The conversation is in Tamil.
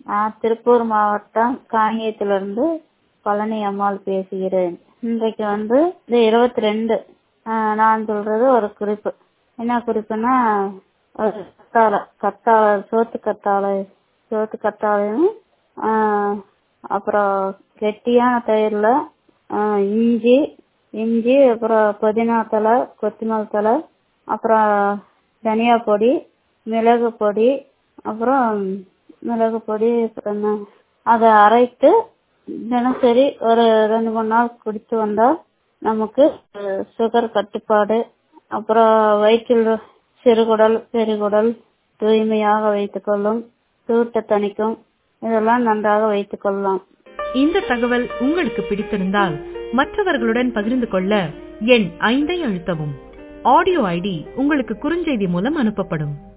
நான் திருப்பூர் மாவட்டம் காங்கேயத்திலிருந்து பழனி அம்மாள் பேசுகிறேன் இன்றைக்கு வந்து இது இருபத்தி ரெண்டு நான் சொல்றது ஒரு குறிப்பு என்ன குறிப்புன்னா ஒரு கத்தாழை கத்தாழை சோத்து கத்தாழை சோத்து கத்தாழையும் அப்புறம் கெட்டியான தயிரில் இஞ்சி இஞ்சி அப்புறம் புதினா தழை கொத்தமல்லி தழை அப்புறம் தனியா பொடி மிளகு பொடி அப்புறம் மிளகு பொடி அப்புறம் என்ன அதை அரைத்து தினசரி ஒரு ரெண்டு மூணு நாள் குடித்து வந்தால் நமக்கு சுகர் கட்டுப்பாடு அப்புறம் வயிற்றில் சிறுகுடல் பெருகுடல் தூய்மையாக வைத்துக் கொள்ளும் சூட்டை தணிக்கும் இதெல்லாம் நன்றாக வைத்துக் கொள்ளலாம் இந்த தகவல் உங்களுக்கு பிடித்திருந்தால் மற்றவர்களுடன் பகிர்ந்து கொள்ள எண் ஐந்தை அழுத்தவும் ஆடியோ ஐடி உங்களுக்கு குறுஞ்செய்தி மூலம் அனுப்பப்படும்